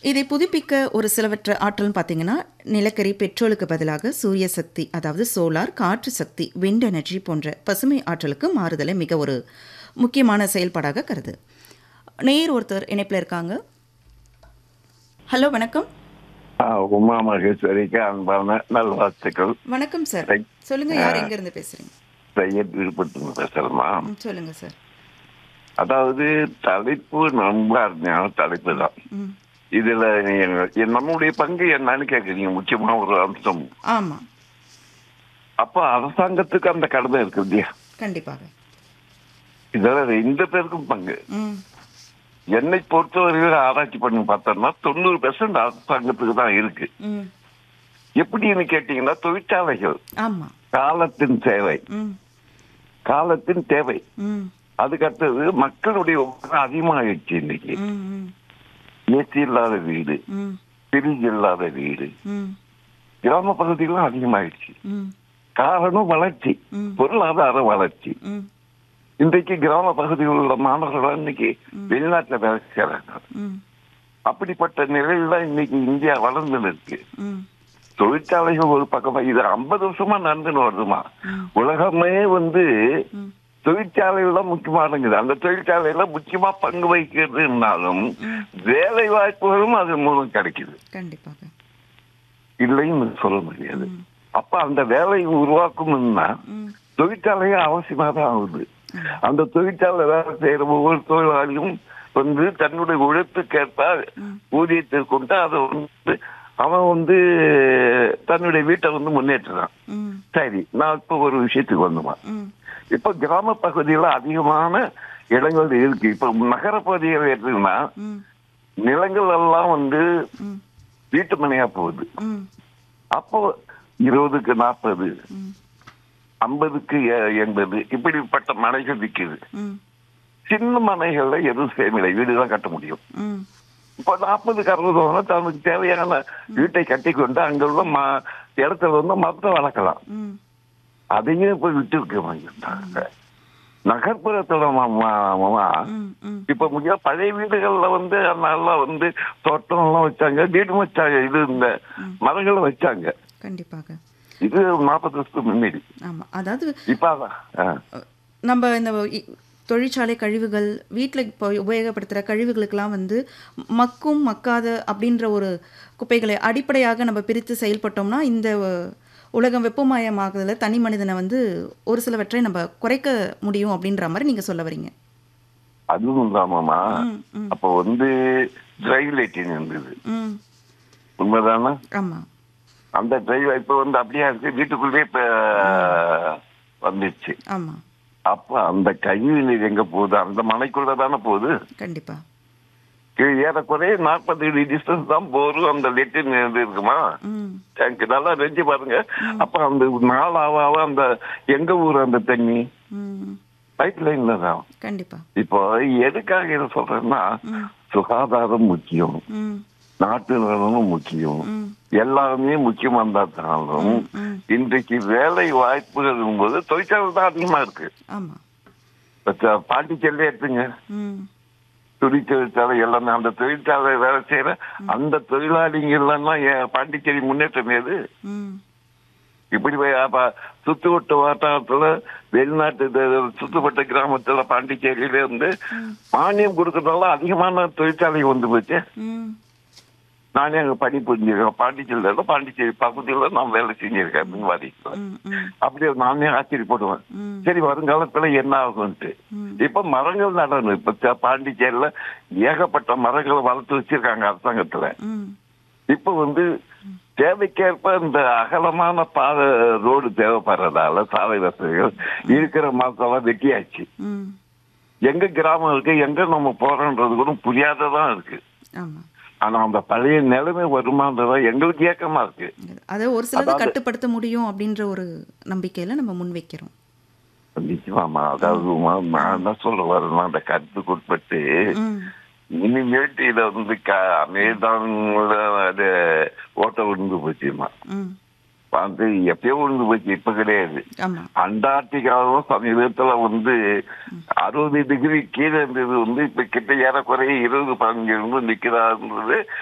இதை புதுப்பிக்க ஒரு சிலவற்ற ஆற்றல்னு பார்த்தீங்கன்னா நிலக்கரி பெட்ரோலுக்கு பதிலாக சூரிய சக்தி அதாவது சோலார் காற்று சக்தி விண்ட் எனர்ஜி போன்ற பசுமை ஆற்றலுக்கு மாறுதலை மிக ஒரு முக்கியமான செயல்பாடாக கருது நேர் ஒருத்தர் இணைப்பில் இருக்காங்க ஹலோ வணக்கம் ஆ, உமா மகேஸ்வரிக்கு அன்பான நல்வாழ்த்துக்கள் வணக்கம் சார் Thank- சொல்லுங்க யார் எங்கேருந்து பேசுறீங்க சையத் விருப்பத்து பேசுறமா ம், சொல்லுங்க சார் அதாவது தலைப்பு ரொம்ப அருமையான தலைப்பு தான் ம் இதுல நீங்க- நம்முடைய பங்கு என்னன்னு கேக்குறீங்க முக்கியமா ஒரு அம்சம் ஆமாம் அப்ப அரசாங்கத்துக்கு அந்த கடமை இருக்கு இல்லையா கண்டிப்பாக இதுல ரெண்டு பேருக்கும் பங்கு ம் என்னை பொறுத்தவரையில் ஆராய்ச்சி பண்ணி பார்த்தோம்னா தொண்ணூறு பெர்சன்ட் அரசாங்கத்துக்கு தான் இருக்கு ம் எப்படின்னு கேட்டீங்கன்னா தொழிற்சாலைகள் ஆமாம் காலத்தின் சேவை ம் காலத்தின் தேவை ம் அதுக்கு அடுத்தது மக்களுடைய உபயோகம் அதிகமாகிடுச்சு இன்னைக்கு ம் ம் ஏசி இல்லாத வீடு ம் பிரிட்ஜ் இல்லாத வீடு ம் கிராம பகுதிகளும் அதிகமாயிடுச்சு ம் காரணம் வளர்ச்சி ம். பொருளாதார வளர்ச்சி ம் இன்றைக்கு கிராம பகுதியில் உள்ள மாணவர்கள் இன்னைக்கு வெளிநாட்டுல வேலை செய்யறாங்க ம் அப்படிப்பட்ட நிலையில இன்னைக்கு இந்தியா வளர்ந்து இருக்கு ம் தொழிற்சாலைகள் ஒரு பக்கமா இது ஐம்பது வருஷமா நடந்துன்னு வருதுமா ம். உலகமே வந்து ம் தொழிற்சாலைகள் தான் முக்கியமானது அந்த தொழிற்சாலையில முக்கியமா பங்கு வகிக்கிறதுனாலும் வேலை வாய்ப்புகளும் அது மூலம் கிடைக்குது கண்டிப்பாக இல்லைன்னு சொல்ல முடியாது ம். அப்ப அந்த வேலையை உருவாக்கணும்னா ம் தொழிற்சாலையும் அவசியமா தான் ஆகுது அந்த தொழிற்சாலை வேலை செய்யற ஒவ்வொரு தொழிலாளியும் வந்து தன்னுடைய உழைப்புக்கேற்ப ஊதியத்தை கொண்டு அதை வந்து அவன் வந்து தன்னுடைய வீட்டை வந்து முன்னேற்றுறான் ம் சரி நான் இப்ப ஒரு விஷயத்துக்கு வந்துமா ம் இப்ப கிராம பகுதியில அதிகமான இடங்கள் இருக்கு இப்ப நகர பகுதிகள் எடுத்தீங்கன்னா ம் நிலங்கள் எல்லாம் வந்து ம் வீட்டு மனையா போகுது ம் அப்போ இருபதுக்கு நாற்பது ம் ஐம்பதுக்கு எ- எண்பது இப்படிப்பட்ட மனைகள் விற்குது ம் சின்ன மனைகள்ல எதுவும் சேமிலை வீடு தான் கட்ட முடியும் ம் இப்போ நாற்பதுக்கு அறுபது வந்தா தனக்கு தேவையான வீட்டை கட்டி கொண்டு அங்க உள்ள ம- இடத்துல வந்து மரத்தை வளர்க்கலாம் ம் அதையும் இப்ப விட்டு வைக்க மாட்டாங்க நகர்ப்புறத்துல மாமா மாமா ம் ம் இப்ப முக்கிய பழைய வீடுகள்ல வந்து நல்லா வந்து தோட்டம் எல்லாம் வச்சாங்க வீடும் வச்சாங்க இது இந்த மரங்களை வச்சாங்க கண்டிப்பாக இது நாற்பது வருஷத்துக்கு முன்னாடி ஆமாம் அதாவது இப்ப அதான் ஆ. அஹ், நம்ம இந்த இ- தொழிற்சாலை கழிவுகள் வீட்டில் இப்போ உபயோகப்படுத்துகிற கழிவுகளுக்கெல்லாம் வந்து மக்கும் மக்காத அப்படின்ற ஒரு குப்பைகளை அடிப்படையாக நம்ம பிரித்து செயல்பட்டோம்னா இந்த அஹ், உலகம் வெப்பமயமாகுதல தனி மனிதனை வந்து ஒரு சிலவற்றை நம்ம குறைக்க முடியும் அப்படின்ற மாதிரி நீங்கள் சொல்ல வரீங்க அதுவும் தாமாமா ம் ம் அப்போ வந்து டிரைவ் லைட்டிங் இருந்தது ம் உண்மைதானே ஆமாம் அந்த டிரைவ் இப்ப வந்து அப்படியே இருக்கு வீட்டுக்குள்ளேயே இப்ப வந்துச்சு ஆமாம் அப்ப அந்த கழிவு நீர் எங்க போகுது அந்த மனைக்குள்ள தானே போகுது கண்டிப்பாக இது ஏறக்குறைய நாற்பது அடி டிஸ்டன்ஸ் தான் போரும் அந்த லெட்டின் இது இருக்குமா ம் எனக்கு நல்லா நெஞ்சு பாருங்க அப்ப அந்த நாள் ஆக ஆக அந்த எங்க ஊர் அந்த தண்ணி ம் பைப் லைன்ல தான் கண்டிப்பாக இப்போ எதுக்காக இதை சொல்றேன்னா ம் சுகாதாரம் முக்கியம் ம் நாட்டு நலனும் முக்கியம் ம் எல்லாமே முக்கியமா இருந்தாலும் ம் இன்றைக்கு வேலை வாய்ப்புகள் போது தொழிற்சாலை தான் அதிகமா இருக்கு ஆமாம் இப்ப த- பாண்டிச்சேரியில எடுத்துங்க ம் துணி தொழிற்சாலை எல்லாமே அந்த தொழிற்சாலை வேலை செய்யற அந்த தொழிலாளிங்க இல்லைன்னா ஏன் பாண்டிச்சேரி முன்னேற்றம் ஏது ம் இப்படி போய் அப்ப சுத்துவட்ட வட்டாரத்துல வெளிநாட்டு த- சுத்துப்பட்ட கிராமத்துல பாண்டிச்சேரியில இருந்து மானியம் கொடுக்கறதால அதிகமான தொழிற்சாலை வந்து போச்சு ம் நானே அங்க பணி புரிஞ்சிருக்கேன் பாண்டிச்சேரியில பாண்டிச்சேரி பகுதியில நான் வேலை செஞ்சிருக்கேன் மின்வாரி ம் ம் அப்படியே நானே ஆச்சரியப்படுவேன் ம் சரி வருங்காலத்துல என்ன ஆகும்ட்டு ம். இப்ப மரங்கள் நடணும் இப்ப த- பாண்டிச்சேரியில ஏகப்பட்ட மரங்களை வளர்த்து வச்சிருக்காங்க அரசாங்கத்துல ம் இப்ப வந்து தேவைக்கேற்ப இந்த அகலமான பாதை ரோடு தேவைப்படுறதால சாலை வசதிகள் இருக்கிற மரத்தெல்லாம் வெட்டியாச்சு ம் எங்க கிராமம் இருக்கு எங்க நம்ம போறோன்றது கூட புரியாததான் இருக்கு ஆமாம் ஆனா அந்த பழைய நிலைமை வருமானதா எங்களுக்கு ஏக்கமா இருக்கு அதை ஒரு சிலதை அதாவது- கட்டுப்படுத்த முடியும் அப்படின்ற ஒரு நம்பிக்கையில் நம்ம முன்வைக்கிறோம் நிச்சயமாமா அதாவது உமா, நான் என்ன சொல்ல வரேன்னா அந்த கருத்துக்கு உட்பட்டு ம் இனிமேட்டு இத வந்து க- அமேசான்ல அது ஓட்ட விழுந்து போச்சுமா ம் வந்து எப்பயோ விழுந்து போச்சு இப்ப கிடையாது ஆமாம் அண்டார்டிகாவும் சமீபத்துல வந்து அறுபது டிகிரி கீழே இருந்தது வந்து இப்ப கிட்ட ஏறக்குறைய இருபது பதினஞ்சு இருந்து நிக்கிறாருன்றது